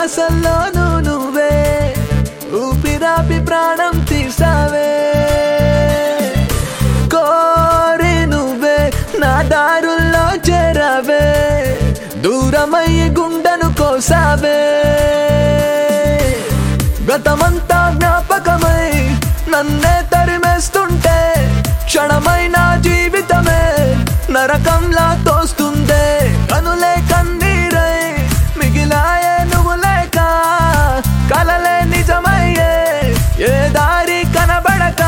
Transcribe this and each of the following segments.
శ్వాసల్లోనూ నువ్వే ఊపిరాపి ప్రాణం తీసావే కోరి నువ్వే నా దారుల్లో చేరావే దూరమయ్యి గుండెను కోసావే గతమంతా జ్ఞాపకమై నన్నే తరిమేస్తుంటే క్షణమైన జీవితమే నరకంలా తోస్తుందే కనులే కన్నీరై మిగిలాయే నువ్వు లేక కలలే నిజమయ్యే ఏ దారి కనబడక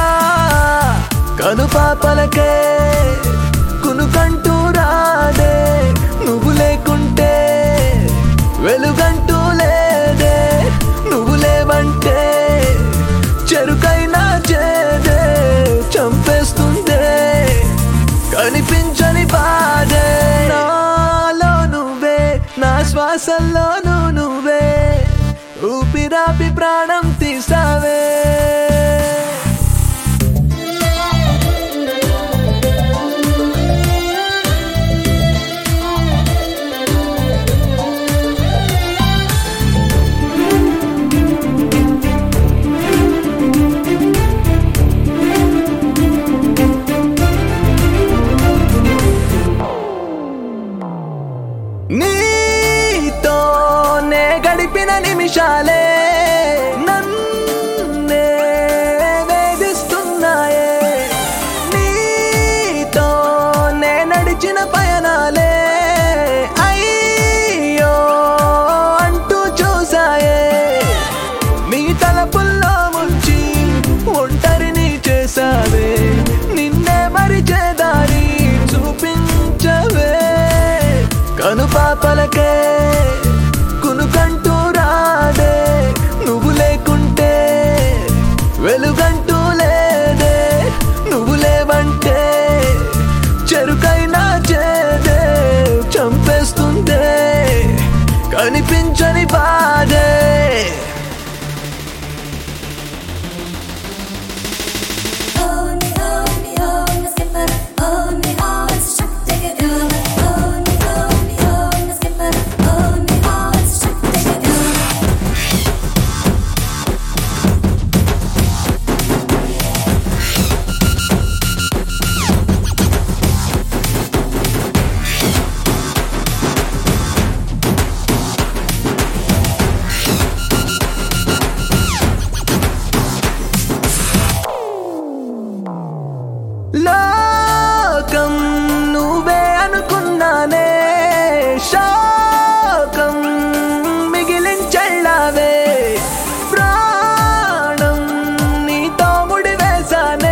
కనుపాపలకే కునుకంటూ రాదే నువ్వు లేకుంటే వెలుగంటూ లేదే నువ్వు లేవంటే చెరుకైనా చేదే చంపేస్తుందే కనిపించని బాధే నాలో నువ్వే నా శ్వాసల్లోనూ నువ్వే ఊపిరాపి ప్రాణం తీసావే నీతోనే గడిపిన నిమిషాలే నన్నే వేధిస్తున్నాయే నీతోనే నడిచిన పయనాలే అయ్యో అంటూ చూసాయే నీ తలపుల్లో ముంచి ఒంటరిని చేసావే నిన్నే మరిచే దారి చూపించవే కనుపాపలకే కునుకంటూ రాదే నువ్వు లేకుంటే వెలుగంటూ లేదే నువ్వు లేవంటే చెరుకైనా చేదే చంపేస్తుందే కనిపించని బాధే Oh me, oh me, oh me, skipper. Oh me, oh it's a shock take it down. Oh me, oh me, oh me, skipper. Oh me, oh it's a shock take it down. లోకం నువ్వే అనుకున్నానే శోకం మిగిలించెళ్ళావే ప్రాణం నీతో ముడివేశానే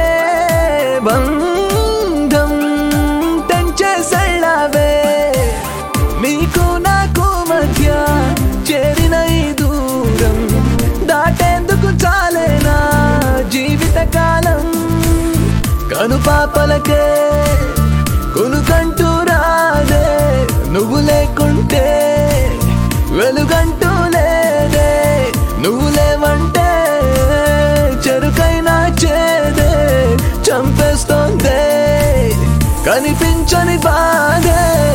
బంధం తెంచేసెళ్ళావే నీకు నాకు మధ్య చేరిన ఈ దూరం దాటేందుకు చాలేనా జీవితకాలం కనుపాపలకే కొనుకంటూ రాదే నువ్వు లేకుంటే వెలుగంటూ లేదే నువ్వు లేవంటే చెరుకైనా చేదే చంపేస్తోందే కనిపించని బాధే